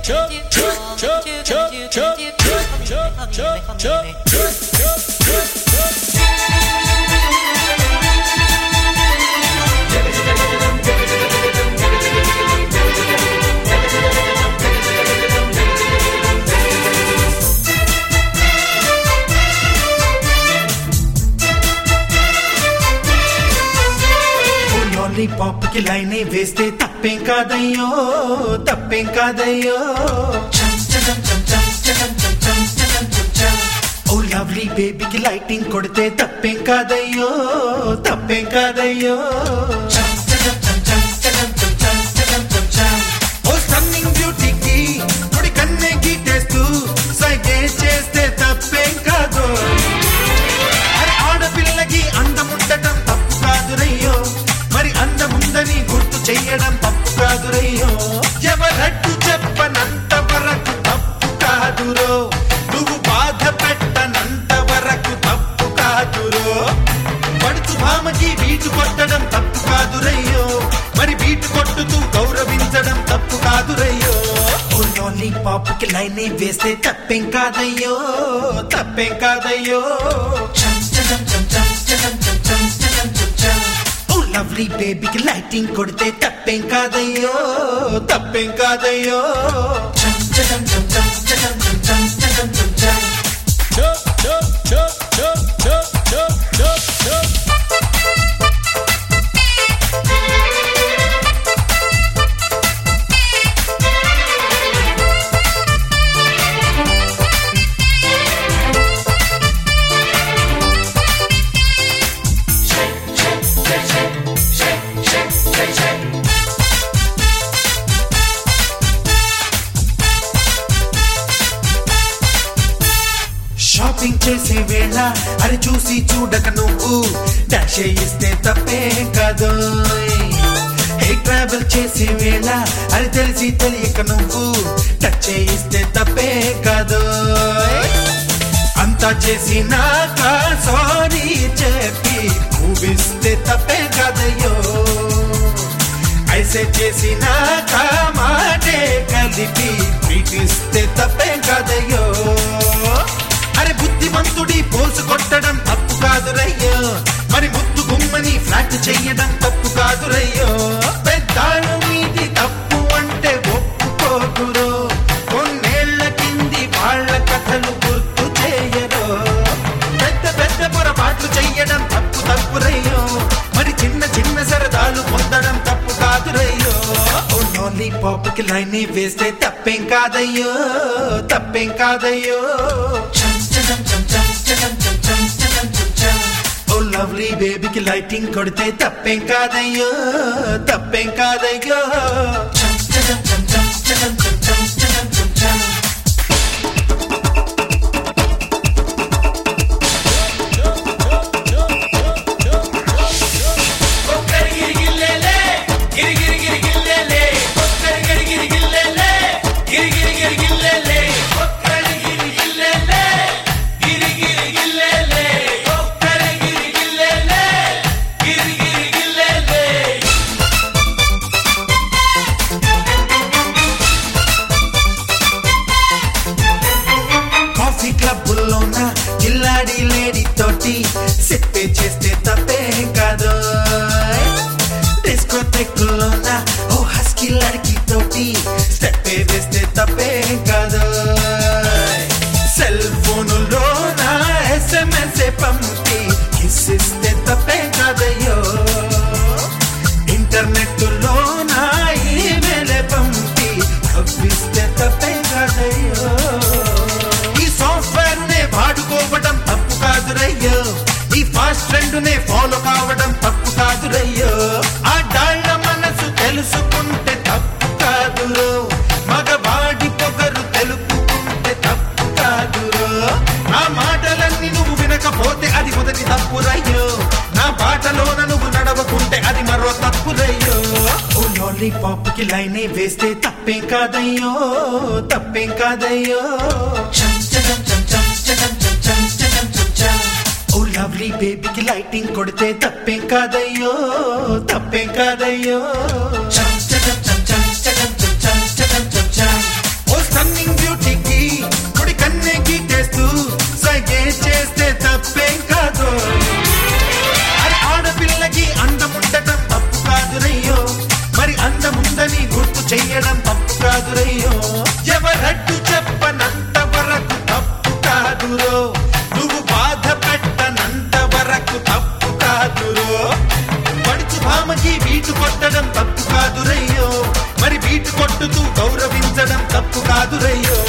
Lollipop కి లైనే వేస్తే తప్పేం కాదయ్యో తప్పేం కాదయ్యో చం చం చం చం చం చం చం చం చం చం. ఓ లవ్లీ బేబీకి లైటింగ్ కొడితే తప్పేం కాదయ్యో తప్పేం కాదయ్యో చం చం చం చం చం చం చం చం చం చం. ఓ స్టన్నింగ్ బ్యూటీకి కుడి కన్నే గీటేస్తూ సైగే చేస్తే తప్పేం కాదు అరే ఆడపిల్లకి అందముండటం తప్పు కాదురయ్యో మరి అందముందని గుర్తు చెయ్యడం తప్పు కాదురయ్యో ఎవరట్టు చెప్పనంత వరకు తప్పు కాదురో నువ్వు బాధ పెట్టనంత వరకు తప్పు కాదురో పడుచు భామకి బీటు కొట్టడం తప్పు కాదురయ్యో మరి బీటు కొట్టుతూ గౌరవించడం తప్పు కాదురయ్యో ఓ లాలీపాప్ కి లైన్ వేస్తే తప్పేం కాదయ్యో తప్పేం కాదయ్యో చం చం చం చం చం చం చం చం చం చం. ఓ లవ్లీ బేబీకి లైటింగ్ కొడితే తప్పేం కాదయ్యో తప్పేం కాదయ్యో చం చం చం చం చం చం చం చం చం చం. షాపింగ్ చేసే వేళ అది చూసి చూడక నువ్వు డాష్ ఇస్తే తప్పే కాదు హే ట్రావెల్ చేసే వేళ అది తెలిసి తెలియక నువ్వు టచ్ చేయిస్తే తప్పే కాదు అంతా చేసినాక సారీ చెప్పి మూవిస్తే తప్పే కాదయ్యో ఐసే చేసినాక మాటే కలిపి పీటిస్తే తప్పే కాదయ్యో అరే బుద్ధిమంతుడి పోసు కొట్టడం తప్పు కాదురయ్యో మరి ముద్దు గుమ్మని ఫ్లాట్ చెయ్యడం తప్పు కాదురయ్యో పెద్దాళ్ళు మీది తప్పు అంటే ఒప్పుకోకురో కొన్నేళ్ల కింది వాళ్ళ కథలు గుర్తు చేయరో పెద్ద పెద్ద పొరపాట్లు చెయ్యడం తప్పు తప్పురయ్యో మరి చిన్న చిన్న సరదాలు పొందడం తప్పు కాదురయ్యో ఓ లాలీపాప్ కి లైన్ వేస్తే తప్పేం కాదయ్యో తప్పేం కాదయ్యో చం చం చం చం చం చం చం చం చం చం. ఓ లవ్లీ బేబీకి లైటింగ్ కొడితే తప్పేం కాదయ్యో తప్పేం కాదయ్యో చం చం చం చం చం చం చం చం చం చం. కాఫీ క్లబ్బుల్లోన జిల్లాడి లేడీ తోటి సిప్పే చేస్తే తప్పే కాదు డిస్కోటెక్కుల్లోన ఓ హస్కీ లడికి తోటి స్టెప్పే వేస్తే తప్పే కాదు సెల్ ఫోనులోన ఎస్ఎంఎస్ పంపి కిసిస్తే తప్పే కాదయ్యో ఇంటర్నెట్ లోన ఈమెయిల్ పంపి కవ్విస్తే తప్పే కాదయ్యో ఈ సాఫ్ట్వేర్ నే వాడుకోవడం తప్పు కాదురయ్యో ఈ ఫాస్ట్ ట్రెండ్ నే ఫాలో కావడం తప్పు కాదురయ్యో ఆ డాళ్ళ మనసు తెలుసుకుంటే తప్పు కాదురో మగవాడి పొగరు తెలుపుకుంటే తప్పు కాదురో నా మాటలన్నీ నువ్వు వినకపోతే అది మొదటి తప్పురయ్యో నా బాటలోన నువ్వు నడవకుంటే అది మరో తప్పురయ్యో ఓ లాలీపాప్ కి లైన్ వేస్తే తప్పేం కాదయ్యో తప్పేం కాదయ్యో చం చం చం చం చం చం చం చం చం చం. ఓ లవ్లీ బేబీకి లైటింగ్ కొడితే తప్పేం కాదయ్యో తప్పేం కాదయ్యో చం చం చం చం చం చం చం చం చం చం చం. ఓ కాదురో నువ్వు బాధ పెట్టనంత వరకు తప్పు కాదురో పడుచు భామకి బీటు కొట్టడం తప్పు కాదురయ్యో మరి బీటు కొట్టుతూ గౌరవించడం తప్పు కాదురయ్యో